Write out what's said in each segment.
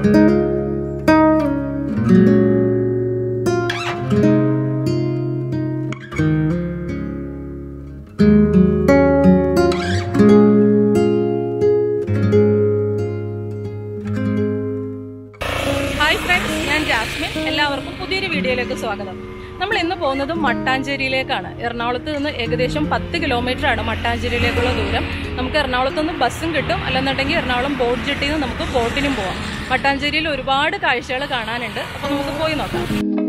Hi friends ഞാൻ Jasmine എല്ലാവർക്കും പുതിയൊരു വീഡിയോയിലേക്ക് സ്വാഗതം നമ്മൾ ഇന്ന് പോകുന്നത് മട്ടാഞ്ചേരിയിലേക്കാണ് എറണാകുളത്ത് നിന്ന് ഏകദേശം പത്ത് കിലോമീറ്റർ ആണ് മട്ടാഞ്ചേരിയിലേക്കുള്ള ദൂരം നമുക്ക് എറണാകുളത്ത് നിന്ന് ബസ്സും കിട്ടും അല്ലെന്നുണ്ടെങ്കിൽ എറണാകുളം ബോട്ട് ജെട്ടിയിൽ നിന്ന് നമുക്ക് ബോട്ടിനും പോവാം മട്ടാഞ്ചേരിയിൽ ഒരുപാട് കാഴ്ചകൾ കാണാനുണ്ട് അപ്പോൾ നമുക്ക് പോയി നോക്കാം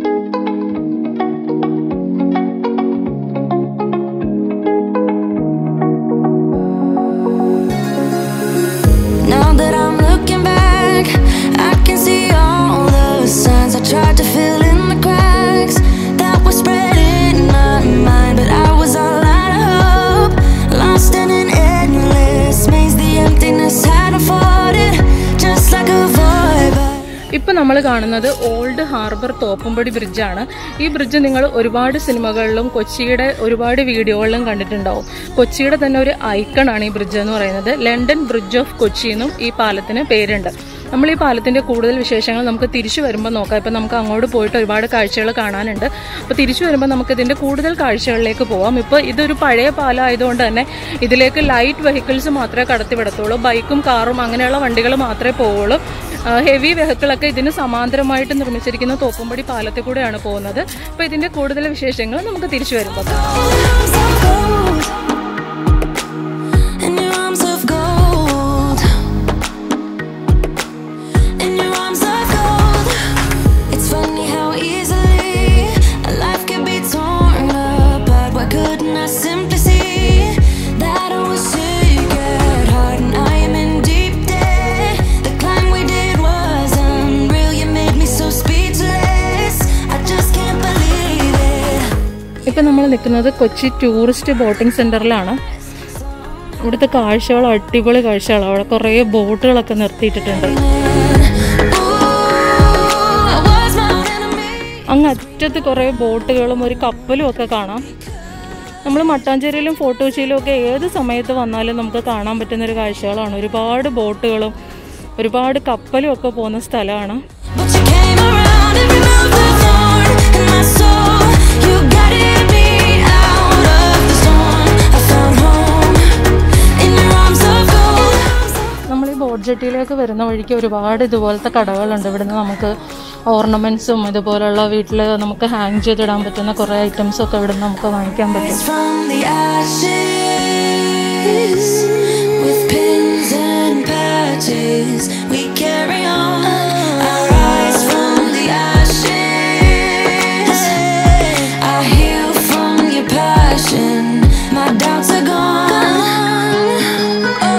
Now that I'm looking back, I can see all the signs I tried to fill in the cracks that were spreading in my mind, but I was all out of hope, lost in an endless maze. The emptiness hadn't fought it, just like a void. But ഇപ്പം നമ്മൾ കാണുന്നത് old harbour Thoppumpady ബ്രിഡ്ജാണ് ഈ bridge നിങ്ങൾ ഒരുപാട് സിനിമകളിലും കൊച്ചിയുടെ ഒരുപാട് വീഡിയോകളിലും കണ്ടിട്ടുണ്ടാവും കൊച്ചിയുടെ തന്നെ ഒരു ഐക്കണാണ് ഈ ബ്രിഡ്ജ് എന്ന് പറയുന്നത് ലണ്ടൻ ബ്രിഡ്ജ് ഓഫ് കൊച്ചി എന്നും ഈ പാലത്തിന് പേരുണ്ട് നമ്മൾ ഈ പാലത്തിന്റെ കൂടുതൽ വിശേഷങ്ങൾ നമുക്ക് തിരിച്ചു വരുമ്പോൾ നോക്കാം ഇപ്പം നമുക്ക് അങ്ങോട്ട് പോയിട്ട് ഒരുപാട് കാഴ്ചകൾ കാണാനുണ്ട് അപ്പോൾ തിരിച്ചു വരുമ്പോൾ നമുക്ക് ഇതിന്റെ കൂടുതൽ കാഴ്ചകളിലേക്ക് പോവാം ഇപ്പോൾ ഇതൊരു പഴയ പാലം ആയതുകൊണ്ട് തന്നെ ഇതിലേക്ക് ലൈറ്റ് വെഹിക്കിൾസ് മാത്രമേ കടത്തിവിടത്തുള്ളൂ ബൈക്കും കാറും അങ്ങനെയുള്ള വണ്ടികൾ മാത്രമേ പോവുള്ളൂ ഹെവി വെഹിക്കിളൊക്കെ ഇതിന് സമാന്തരമായിട്ട് നിർമ്മിച്ചിരിക്കുന്ന തോപ്പുംപടി പാലത്തിൽ കൂടെയാണ് പോകുന്നത് അപ്പോൾ ഇതിന്റെ കൂടുതൽ വിശേഷങ്ങൾ നമുക്ക് തിരിച്ചു വരുമ്പോൾ in your arms of gold, in your arms of gold. It's funny how easily a life can be torn apart. Why couldn't I simply see that I was sick at heart and I am in deep debt? The climb we did was unreal. You made me so speechless. I just can't believe it. ഇപ്പം നമ്മൾ നിൽക്കുന്നത് Kochi tourist boating സെന്ററിലാണ് ഇവിടുത്തെ കാഴ്ചകൾ അടിപൊളി കാഴ്ചകളാണ് അവിടെ കുറേ ബോട്ടുകളൊക്കെ നിർത്തിയിട്ടിട്ടുണ്ട് Ooh, I was my own enemy. അങ്ങ് അറ്റത്ത് കുറേ ബോട്ടുകളും ഒരു കപ്പലും ഒക്കെ കാണാം നമ്മൾ മട്ടാഞ്ചേരിയിലും ഫോർട്ട് കൊച്ചിയിലും ഒക്കെ ഏത് സമയത്ത് വന്നാലും നമുക്ക് കാണാൻ പറ്റുന്ന ഒരു കാഴ്ചകളാണ് ഒരുപാട് ബോട്ടുകളും ഒരുപാട് കപ്പലും ഒക്കെ പോകുന്ന സ്ഥലമാണ് But you came around and removed the thorn in my soul. You guided me out of the storm. I found home in your arms of gold. നമ്മൾ ഈ ബോട്ട് ജെട്ടിയിലേക്ക് വരുന്ന വഴിക്ക് ഒരുപാട് ഇതുപോലത്തെ കടകളുണ്ട് ഇവിടുന്ന് നമുക്ക് ഓർണമെന്റ്സും ഇതുപോലുള്ള വീട്ടിൽ നമുക്ക് ഹാങ് ചെയ്തിടാൻ പറ്റുന്ന കുറേ ഐറ്റംസ് ഒക്കെ ഇവിടുന്ന് നമുക്ക് വാങ്ങിക്കാൻ പറ്റും Rise from the ashes with pins and patches. We carry on. I rise from the ashes. I heal from your passion. My doubts are gone. Oh,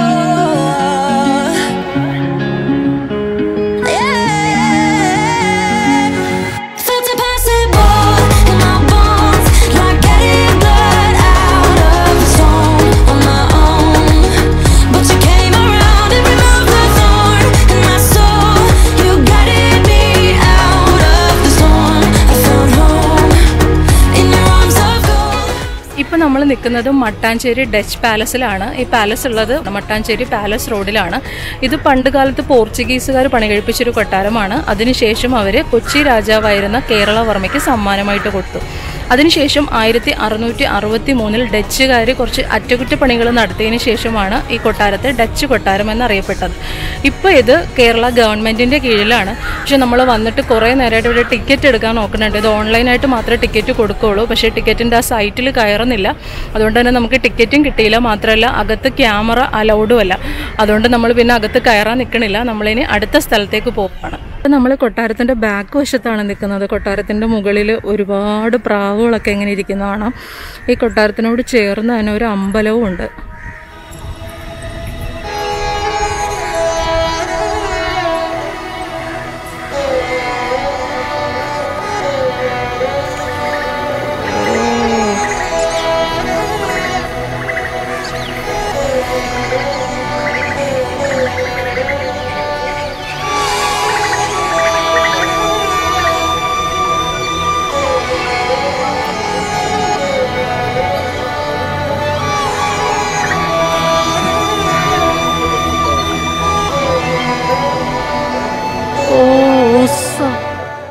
yeah. Felt impossible in my bones, like getting blood out of a stone on my own. But you came around and removed the thorn in my soul. You guided me out of the storm. I found home in your arms of gold. ഇപ്പം നമ്മൾ നിൽക്കുന്നത് Mattancherry Dutch പാലസിലാണ് ഈ palace ഉള്ളത് Mattancherry palace റോഡിലാണ് ഇത് പണ്ട് കാലത്ത് പോർച്ചുഗീസുകാർ പണി കഴിപ്പിച്ചൊരു കൊട്ടാരമാണ് അതിനുശേഷം അവർ കൊച്ചി രാജാവായിരുന്ന കേരളവർമ്മയ്ക്ക് സമ്മാനമായിട്ട് കൊടുത്തു അതിനുശേഷം ആയിരത്തി അറുന്നൂറ്റി അറുപത്തി മൂന്നിൽ ഡച്ചുകാർ കുറച്ച് അറ്റകുറ്റപ്പണികൾ നടത്തിയതിന് ശേഷമാണ് ഈ കൊട്ടാരത്തെ ഡച്ച് കൊട്ടാരം എന്നറിയപ്പെട്ടത് ഇപ്പോൾ ഇത് കേരള ഗവൺമെൻറ്റിൻ്റെ കീഴിലാണ് പക്ഷെ നമ്മൾ വന്നിട്ട് കുറേ നേരമായിട്ട് ഇവിടെ ടിക്കറ്റ് എടുക്കാൻ നോക്കുന്നുണ്ട് ഇത് ഓൺലൈനായിട്ട് മാത്രമേ ടിക്കറ്റ് കൊടുക്കുകയുള്ളൂ പക്ഷേ ടിക്കറ്റിൻ്റെ ആ സൈറ്റിൽ കയറുന്നില്ല അതുകൊണ്ട് തന്നെ നമുക്ക് ടിക്കറ്റും കിട്ടിയില്ല മാത്രമല്ല അകത്ത് ക്യാമറ അലൗഡും അല്ല അതുകൊണ്ട് നമ്മൾ പിന്നെ അകത്ത് കയറാൻ നിൽക്കണില്ല നമ്മളിനി അടുത്ത സ്ഥലത്തേക്ക് പോവുകയാണ് ഇപ്പം നമ്മൾ കൊട്ടാരത്തിൻ്റെ ബാക്ക് വശത്താണ് നിൽക്കുന്നത് കൊട്ടാരത്തിൻ്റെ മുകളിൽ ഒരുപാട് പ്രാവുകളൊക്കെ ഇങ്ങനെ ഇരിക്കുന്ന കാണാം ഈ കൊട്ടാരത്തിനോട് ചേർന്ന് തന്നെ ഒരു അമ്പലവും ഉണ്ട്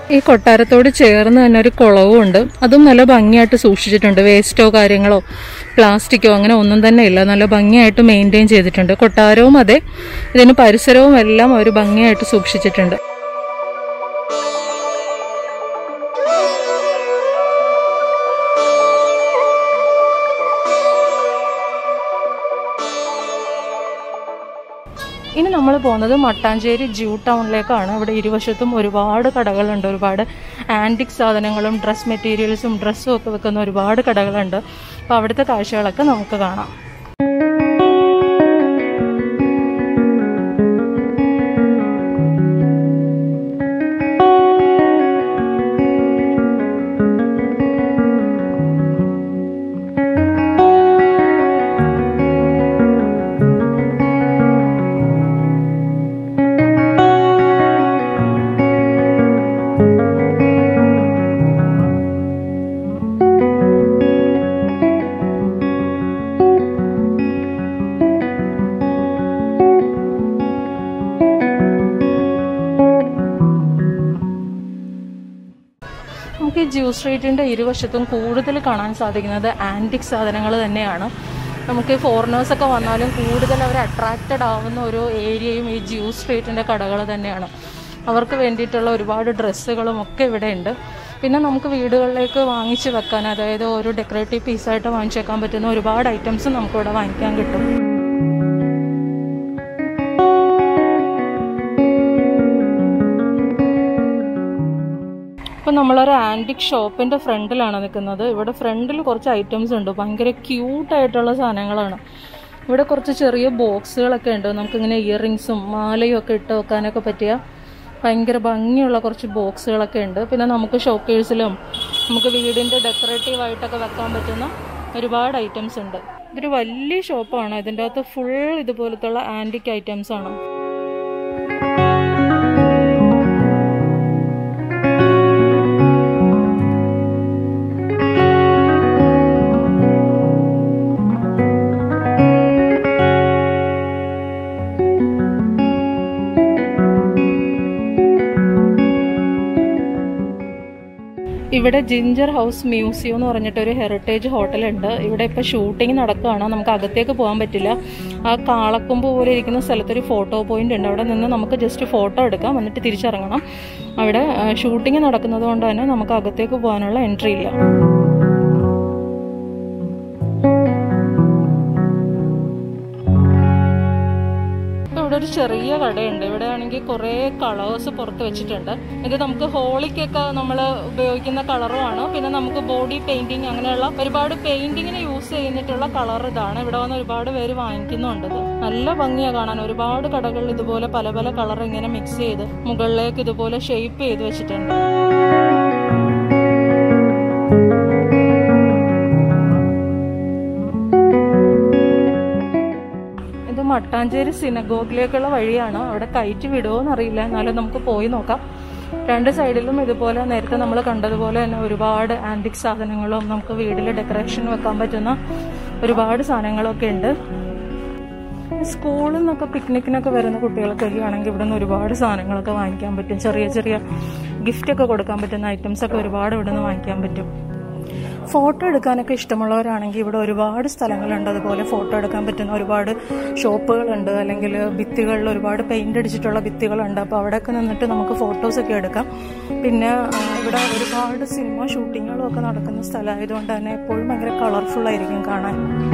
ഈ കൊട്ടാരത്തോട് ചേർന്ന് തന്നെ ഒരു കുളവും ഉണ്ട് അതും നല്ല ഭംഗിയായിട്ട് സൂക്ഷിച്ചിട്ടുണ്ട് വേസ്റ്റോ കാര്യങ്ങളോ പ്ലാസ്റ്റിക്കോ അങ്ങനെ ഒന്നും തന്നെ ഇല്ല നല്ല ഭംഗിയായിട്ട് മെയിൻറ്റെയിൻ ചെയ്തിട്ടുണ്ട് കൊട്ടാരവും അതെ ഇതിന് പരിസരവും എല്ലാം അവർ ഭംഗിയായിട്ട് സൂക്ഷിച്ചിട്ടുണ്ട് ഇനി നമ്മൾ പോകുന്നത് മട്ടാഞ്ചേരി ജ്യൂ ടൗണിലേക്കാണ് ഇവിടെ ഇരുവശത്തും ഒരുപാട് കടകളുണ്ട് ഒരുപാട് ആൻറ്റിക് സാധനങ്ങളും ഡ്രസ് മെറ്റീരിയൽസും ഡ്രസ്സും ഒക്കെ വെക്കുന്ന ഒരുപാട് കടകളുണ്ട് അപ്പോൾ അവിടുത്തെ കാഴ്ചകളൊക്കെ നമുക്ക് കാണാം നമുക്ക് ഈ ജ്യൂ സ്ട്രീറ്റിൻ്റെ ഇരുവശത്തും കൂടുതൽ കാണാൻ സാധിക്കുന്നത് ആൻറ്റിക് സാധനങ്ങൾ തന്നെയാണ് നമുക്ക് ഈ ഫോറിനേഴ്സൊക്കെ വന്നാലും കൂടുതൽ അവർ അട്രാക്റ്റഡ് ആവുന്ന ഒരു ഏരിയയും ഈ ജ്യൂ സ്ട്രീറ്റിൻ്റെ കടകൾ തന്നെയാണ് അവർക്ക് വേണ്ടിയിട്ടുള്ള ഒരുപാട് ഡ്രസ്സുകളും ഒക്കെ ഇവിടെ ഉണ്ട് പിന്നെ നമുക്ക് വീടുകളിലേക്ക് വാങ്ങിച്ച് വെക്കാൻ അതായത് ഒരു ഡെക്കറേറ്റീവ് പീസായിട്ട് വാങ്ങിച്ച് വെക്കാൻ പറ്റുന്ന ഒരുപാട് ഐറ്റംസ് നമുക്കിവിടെ വാങ്ങിക്കാൻ കിട്ടും ഇപ്പം നമ്മളൊരു ആൻറ്റിക് ഷോപ്പിൻ്റെ ഫ്രണ്ടിലാണ് നിൽക്കുന്നത് ഇവിടെ ഫ്രണ്ടിൽ കുറച്ച് ഐറ്റംസ് ഉണ്ട് ഭയങ്കര ക്യൂട്ടായിട്ടുള്ള സാധനങ്ങളാണ് ഇവിടെ കുറച്ച് ചെറിയ ബോക്സുകളൊക്കെ ഉണ്ട് നമുക്കിങ്ങനെ ഇയറിങ്സും മാലയും ഒക്കെ ഇട്ട് വെക്കാനൊക്കെ പറ്റിയ ഭയങ്കര ഭംഗിയുള്ള കുറച്ച് ബോക്സുകളൊക്കെ ഉണ്ട് പിന്നെ നമുക്ക് ഷോക്കേഴ്സിലും നമുക്ക് വീടിൻ്റെ ഡെക്കറേറ്റീവ് ആയിട്ടൊക്കെ വെക്കാൻ പറ്റുന്ന ഒരുപാട് ഐറ്റംസ് ഉണ്ട് ഇതൊരു വലിയ ഷോപ്പാണ് ഇതിൻ്റെ അകത്ത് ഫുൾ ഇതുപോലത്തുള്ള ആൻറ്റിക് ഐറ്റംസ് ആണ് ഇവിടെ ജിഞ്ചർ ഹൗസ് മ്യൂസിയം എന്ന് പറഞ്ഞിട്ട് ഒരു ഹെറിറ്റേജ് ഹോട്ടലുണ്ട് ഇവിടെ ഇപ്പോൾ ഷൂട്ടിംഗ് നടക്കുകയാണ് നമുക്ക് അകത്തേക്ക് പോകാൻ പറ്റില്ല ആ കാളക്കൊമ്പ് പോലെ ഇരിക്കുന്ന സ്ഥലത്തൊരു ഫോട്ടോ പോയിന്റ് ഉണ്ട് അവിടെ നിന്ന് നമുക്ക് ജസ്റ്റ് ഫോട്ടോ എടുക്കാം എന്നിട്ട് തിരിച്ചിറങ്ങണം അവിടെ ഷൂട്ടിംഗ് നടക്കുന്നത് കൊണ്ട് തന്നെ നമുക്ക് അകത്തേക്ക് പോകാനുള്ള എൻട്രി ഇല്ല ഇവിടെ ഒരു ചെറിയ കടയുണ്ട് ഇവിടെ ആണെങ്കിൽ കുറേ കളേഴ്സ് പുറത്ത് വെച്ചിട്ടുണ്ട് ഇത് നമുക്ക് ഹോളിക്കൊക്കെ നമ്മൾ ഉപയോഗിക്കുന്ന കളറുമാണ് പിന്നെ നമുക്ക് ബോഡി പെയിന്റിങ് അങ്ങനെയുള്ള ഒരുപാട് പെയിന്റിങ്ങിന് യൂസ് ചെയ്തിട്ടുള്ള കളർ ഇതാണ് ഇവിടെ വന്ന് ഒരുപാട് പേര് വാങ്ങിക്കുന്നുണ്ട് ഇത് നല്ല ഭംഗിയാണ് കാണാൻ ഒരുപാട് കടകളിൽ ഇതുപോലെ പല പല കളർ ഇങ്ങനെ മിക്സ് ചെയ്ത് മുകളിലേക്ക് ഇതുപോലെ ഷേപ്പ് ചെയ്ത് വെച്ചിട്ടുണ്ട് ഇത് മട്ടാഞ്ചേരി സിനഗോഗിലേക്കുള്ള വഴിയാണ് അവിടെ കയറ്റി വിടുമോ എന്നറിയില്ല എന്നാലും നമുക്ക് പോയി നോക്കാം രണ്ട് സൈഡിലും ഇതുപോലെ നേരത്തെ നമ്മൾ കണ്ടതുപോലെ തന്നെ ഒരുപാട് ആൻറ്റിക് സാധനങ്ങളും നമുക്ക് വീട്ടിൽ ഡെക്കറേഷൻ വെക്കാൻ പറ്റുന്ന ഒരുപാട് സാധനങ്ങളൊക്കെ ഉണ്ട് സ്കൂളിൽ നിന്നൊക്കെ പിക്നിക്കിനൊക്കെ വരുന്ന കുട്ടികൾക്കൊക്കെ ആണെങ്കിൽ ഇവിടെ നിന്ന് ഒരുപാട് സാധനങ്ങളൊക്കെ വാങ്ങിക്കാൻ പറ്റും ചെറിയ ചെറിയ ഗിഫ്റ്റൊക്കെ കൊടുക്കാൻ പറ്റുന്ന ഐറ്റംസ് ഒക്കെ ഒരുപാട് ഇവിടെ നിന്ന് വാങ്ങിക്കാൻ പറ്റും ഫോട്ടോ എടുക്കാനൊക്കെ ഇഷ്ടമുള്ളവരാണെങ്കിൽ ഇവിടെ ഒരുപാട് സ്ഥലങ്ങളുണ്ട് അതുപോലെ ഫോട്ടോ എടുക്കാൻ പറ്റുന്ന ഒരുപാട് ഷോപ്പുകളുണ്ട് അല്ലെങ്കിൽ ഭിത്തികളിൽ ഒരുപാട് പെയിന്റ് അടിച്ചിട്ടുള്ള ഭിത്തികളുണ്ട് അപ്പോൾ അവിടെയൊക്കെ നിന്നിട്ട് നമുക്ക് ഫോട്ടോസൊക്കെ എടുക്കാം പിന്നെ ആ, ഇവിടെ ഒരുപാട് സിനിമ ഷൂട്ടിങ്ങുകളും ഒക്കെ നടക്കുന്ന സ്ഥലമായതുകൊണ്ട് തന്നെ എപ്പോഴും ഭയങ്കര കളർഫുൾ ആയിരിക്കും കാണാൻ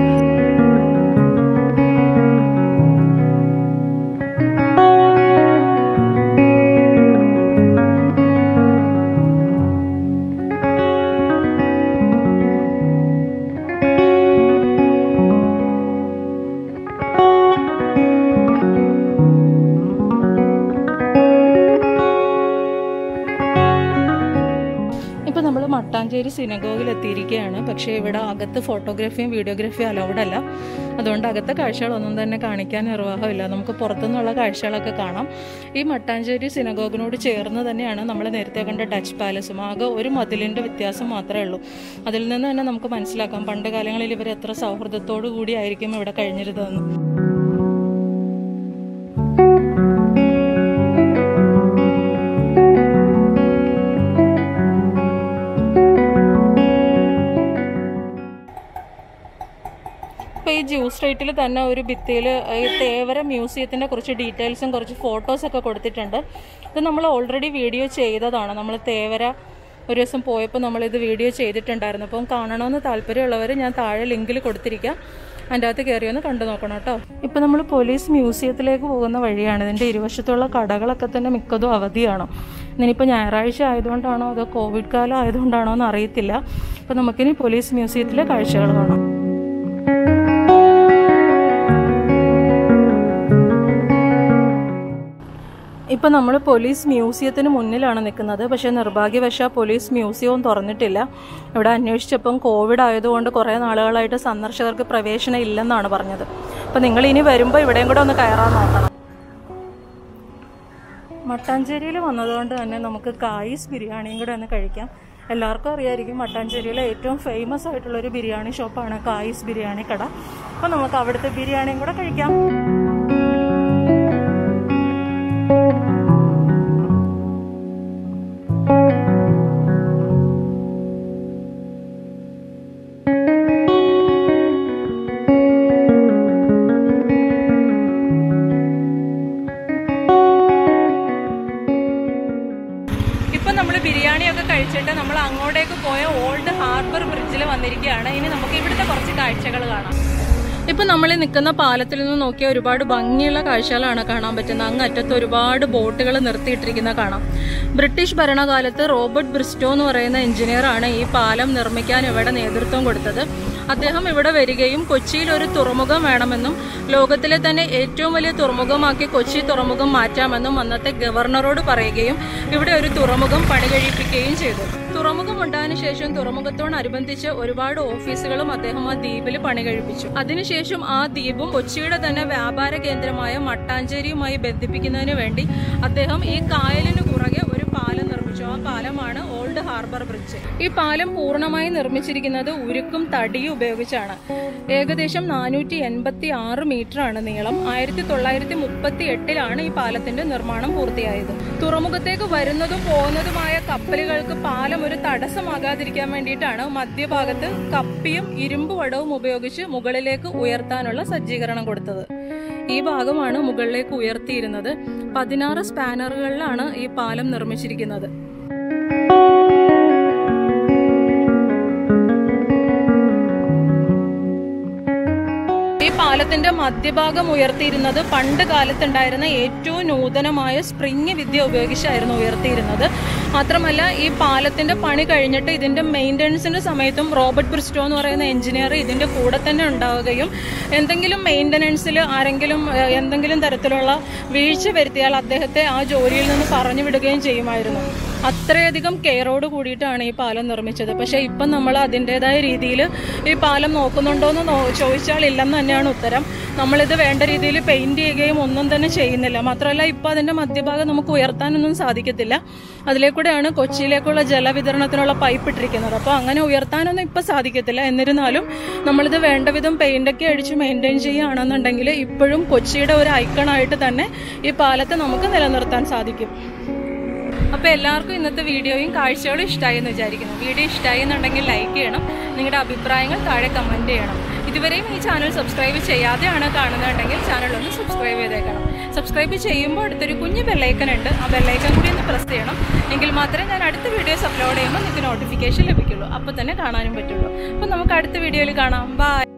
ഇപ്പോൾ നമ്മൾ മട്ടാഞ്ചേരി സിനഗോഗിൽ എത്തിയിരിക്കുകയാണ് പക്ഷേ ഇവിടെ അകത്ത് ഫോട്ടോഗ്രാഫിയും വീഡിയോഗ്രാഫിയും അലൗഡ് അല്ല അതുകൊണ്ട് അകത്തെ കാഴ്ചകളൊന്നും തന്നെ കാണിക്കാൻ നിർവാഹമില്ല നമുക്ക് പുറത്തുനിന്നുള്ള കാഴ്ചകളൊക്കെ കാണാം ഈ മട്ടാഞ്ചേരി സിനഗോഗിനോട് ചേർന്ന് തന്നെയാണ് നമ്മൾ നേരത്തെ കണ്ട ഡച്ച് പാലസും ആകെ ഒരു മതിലിൻ്റെ വ്യത്യാസം മാത്രമേ ഉള്ളൂ അതിൽ നിന്ന് തന്നെ നമുക്ക് മനസ്സിലാക്കാം പണ്ട് കാലങ്ങളിൽ ഇവർ എത്ര സൗഹൃദത്തോടു കൂടിയായിരിക്കും ഇവിടെ കഴിഞ്ഞിരുന്നതെന്ന് ജ്യൂസ് സ്ട്രീറ്റിൽ തന്നെ ഒരു ഭിത്തിയിൽ ഈ തേവര മ്യൂസിയത്തിനെ കുറിച്ച് ഡീറ്റെയിൽസും കുറച്ച് ഫോട്ടോസൊക്കെ കൊടുത്തിട്ടുണ്ട് ഇത് നമ്മൾ ഓൾറെഡി വീഡിയോ ചെയ്തതാണ് നമ്മൾ തേവര ഒരു ദിവസം പോയപ്പോൾ നമ്മളിത് വീഡിയോ ചെയ്തിട്ടുണ്ടായിരുന്നു അപ്പം കാണണമെന്ന് താല്പര്യമുള്ളവർ ഞാൻ താഴെ ലിങ്കിൽ കൊടുത്തിരിക്കാം അതിൻ്റെ അകത്ത് കയറി ഒന്ന് കണ്ടു നോക്കണം കേട്ടോ ഇപ്പം നമ്മൾ പോലീസ് മ്യൂസിയത്തിലേക്ക് പോകുന്ന വഴിയാണ് ഇതിൻ്റെ ഇരുവശത്തുള്ള കടകളൊക്കെ തന്നെ മിക്കതും അവധിയാണ് ഇനിയിപ്പോൾ ഞായറാഴ്ച ആയതുകൊണ്ടാണോ അതോ കോവിഡ് കാലം ആയതുകൊണ്ടാണോ എന്ന് അറിയത്തില്ല അപ്പം നമുക്കിനി പോലീസ് മ്യൂസിയത്തിലെ കാഴ്ചകൾ കാണാം ഇപ്പം നമ്മൾ പോലീസ് മ്യൂസിയത്തിന് മുന്നിലാണ് നിൽക്കുന്നത് പക്ഷേ നിർഭാഗ്യവശാൽ പോലീസ് മ്യൂസിയവും തുറന്നിട്ടില്ല ഇവിടെ അന്വേഷിച്ചപ്പം കോവിഡ് ആയതുകൊണ്ട് കുറേ നാളുകളായിട്ട് സന്ദർശകർക്ക് പ്രവേശനം ഇല്ലെന്നാണ് പറഞ്ഞത് അപ്പം നിങ്ങൾ ഇനി വരുമ്പോൾ ഇവിടെയും കൂടെ ഒന്ന് കയറാൻ നോക്കണം മട്ടാഞ്ചേരിയിൽ വന്നതുകൊണ്ട് തന്നെ നമുക്ക് കായിസ് ബിരിയാണിയും കൂടെ ഒന്ന് കഴിക്കാം എല്ലാവർക്കും അറിയായിരിക്കും മട്ടാഞ്ചേരിയിലെ ഏറ്റവും ഫേമസ് ആയിട്ടുള്ള ഒരു ബിരിയാണി ഷോപ്പാണ് കായിസ് ബിരിയാണി കട അപ്പോൾ നമുക്ക് അവിടുത്തെ ബിരിയാണിയും കൂടെ കഴിക്കാം ഇപ്പൊ നമ്മൾ ബിരിയാണിയൊക്കെ കഴിച്ചിട്ട് നമ്മൾ അങ്ങോട്ടേക്ക് പോയ ഓൾഡ് ഹാർബർ ബ്രിഡ്ജിൽ വന്നിരിക്കുകയാണ് ഇനി നമുക്ക് ഇവിടുത്തെ കുറച്ച് കാഴ്ചകൾ കാണാം ഇപ്പൊ നമ്മൾ ഈ നിൽക്കുന്ന പാലത്തിൽ നിന്ന് നോക്കിയാൽ ഒരുപാട് ഭംഗിയുള്ള കാഴ്ചകളാണ് കാണാൻ പറ്റുന്നത് അങ്ങറ്റത്ത് ഒരുപാട് ബോട്ടുകൾ നിർത്തിയിട്ടിരിക്കുന്ന കാണാം ബ്രിട്ടീഷ് ഭരണകാലത്ത് റോബർട്ട് ബ്രിസ്റ്റോ എന്ന് പറയുന്ന എഞ്ചിനീയർ ആണ് ഈ പാലം നിർമ്മിക്കാൻ ഇവിടെ നേതൃത്വം കൊടുത്തത് അദ്ദേഹം ഇവിടെ വരികയും കൊച്ചിയിൽ ഒരു തുറമുഖം വേണമെന്നും ലോകത്തിലെ തന്നെ ഏറ്റവും വലിയ തുറമുഖമാക്കി കൊച്ചി തുറമുഖം മാറ്റാമെന്നും അന്നത്തെ ഗവർണറോട് പറയുകയും ഇവിടെ ഒരു തുറമുഖം പണി കഴിപ്പിക്കുകയും ചെയ്തു തുറമുഖം ഉണ്ടായതിനു ശേഷം തുറമുഖത്തോടനുബന്ധിച്ച് ഒരുപാട് ഓഫീസുകളും അദ്ദേഹം ആ ദ്വീപിൽ പണി കഴിപ്പിച്ചു അതിനുശേഷം ആ ദ്വീപും കൊച്ചിയുടെ തന്നെ വ്യാപാര കേന്ദ്രമായ മട്ടാഞ്ചേരിയുമായി ബന്ധിപ്പിക്കുന്നതിന് വേണ്ടി അദ്ദേഹം ഈ കായലിന് പുറകെ ഒരു പാലം നിർമ്മിച്ചു ആ പാലമാണ് ഓൾഡ് ഹാർബർ ബ്രിഡ്ജ് ഈ പാലം പൂർണ്ണമായി നിർമ്മിച്ചിരിക്കുന്നത് ഉരുക്കും തടിയും ഉപയോഗിച്ചാണ് ഏകദേശം നാനൂറ്റി എൺപത്തി ആറ് മീറ്റർ ആണ് നീളം ആയിരത്തി തൊള്ളായിരത്തി മുപ്പത്തി എട്ടിലാണ് ഈ പാലത്തിന്റെ നിർമ്മാണം പൂർത്തിയായത് തുറമുഖത്തേക്ക് വരുന്നതും പോകുന്നതുമായ കപ്പലുകൾക്ക് പാലം ഒരു തടസ്സമാകാതിരിക്കാൻ വേണ്ടിയിട്ടാണ് മധ്യഭാഗത്ത് കപ്പിയും ഇരുമ്പ് വടവും ഉപയോഗിച്ച് മുകളിലേക്ക് ഉയർത്താനുള്ള സജ്ജീകരണം കൊടുത്തത് ഈ ഭാഗമാണ് മുകളിലേക്ക് ഉയർത്തിയിരുന്നത് പതിനാറ് സ്പാനറുകളിലാണ് ഈ പാലം നിർമ്മിച്ചിരിക്കുന്നത് ഈ പാലത്തിന്റെ മധ്യഭാഗം ഉയർത്തിയിരുന്നത് പണ്ട് കാലത്തുണ്ടായിരുന്ന ഏറ്റവും നൂതനമായ സ്പ്രിങ് വിദ്യ ഉപയോഗിച്ചായിരുന്നു ഉയർത്തിയിരുന്നത് മാത്രമല്ല ഈ പാലത്തിന്റെ പണി കഴിഞ്ഞിട്ട് ഇതിന്റെ മെയിൻ്റനൻസിന്റെ സമയത്തും റോബർട്ട് ബ്രിസ്റ്റോ എന്ന് പറയുന്ന എഞ്ചിനീയർ ഇതിന്റെ കൂടെ തന്നെ ഉണ്ടാവുകയും എന്തെങ്കിലും മെയിൻ്റനൻസിൽ ആരെങ്കിലും ഏഹ്, എന്തെങ്കിലും തരത്തിലുള്ള വീഴ്ച വരുത്തിയാൽ അദ്ദേഹത്തെ ആ ജോലിയിൽ നിന്ന് പറഞ്ഞു വിടുകയും ചെയ്യുമായിരുന്നു അത്രയധികം കെയറോട് കൂടിയിട്ടാണ് ഈ പാലം നിർമ്മിച്ചത് പക്ഷേ ഇപ്പം നമ്മൾ അതിൻ്റെതായ രീതിയിൽ ഈ പാലം നോക്കുന്നുണ്ടോ എന്ന് നോ- ചോദിച്ചാൽ ഇല്ലെന്ന് തന്നെയാണ് ഉത്തരം നമ്മളിത് വേണ്ട രീതിയിൽ പെയിന്റ് ചെയ്യുകയും ഒന്നും തന്നെ ചെയ്യുന്നില്ല മാത്രമല്ല ഇപ്പം അതിൻ്റെ മധ്യഭാഗം നമുക്ക് ഉയർത്താനൊന്നും സാധിക്കത്തില്ല അതിലേക്കൂടെയാണ് കൊച്ചിയിലേക്കുള്ള ജലവിതരണത്തിനുള്ള പൈപ്പ് ഇട്ടിരിക്കുന്നത് അപ്പോൾ അങ്ങനെ ഉയർത്താനൊന്നും ഇപ്പം സാധിക്കത്തില്ല എന്നിരുന്നാലും നമ്മളിത് വേണ്ട വിധം പെയിന്റൊക്കെ അടിച്ച് മെയിൻറ്റെയിൻ ചെയ്യുകയാണെന്നുണ്ടെങ്കിൽ ഇപ്പോഴും കൊച്ചിയുടെ ഒരു ഐക്കണായിട്ട് തന്നെ ഈ പാലത്തെ നമുക്ക് നിലനിർത്താൻ സാധിക്കും അപ്പോൾ എല്ലാവർക്കും ഇന്നത്തെ വീഡിയോയും കാഴ്ചകളും ഇഷ്ടമായി എന്ന് വിചാരിക്കുന്നു വീഡിയോ ഇഷ്ടമായി എന്നുണ്ടെങ്കിൽ ലൈക്ക് ചെയ്യണം നിങ്ങളുടെ അഭിപ്രായങ്ങൾ താഴെ കമൻറ്റ് ചെയ്യണം ഇതുവരെയും ഈ ചാനൽ സബ്സ്ക്രൈബ് ചെയ്യാതെയാണ് കാണുന്നുണ്ടെങ്കിൽ ചാനൽ ഒന്ന് സബ്സ്ക്രൈബ് ചെയ്തേക്കണം സബ്സ്ക്രൈബ് ചെയ്യുമ്പോൾ അടുത്തൊരു കുഞ്ഞ് ബെല്ലൈക്കൻ ഉണ്ട് ആ ബെല്ലൈക്കൻ കൂടി ഒന്ന് പ്രസ് ചെയ്യണം എങ്കിൽ മാത്രമേ ഞാൻ അടുത്ത വീഡിയോസ് അപ്ലോഡ് ചെയ്യുമ്പോൾ നിങ്ങൾക്ക് നോട്ടിഫിക്കേഷൻ ലഭിക്കുള്ളൂ അപ്പോൾ തന്നെ കാണാനും പറ്റുള്ളൂ അപ്പോൾ നമുക്ക് അടുത്ത വീഡിയോയിൽ കാണാം ബൈ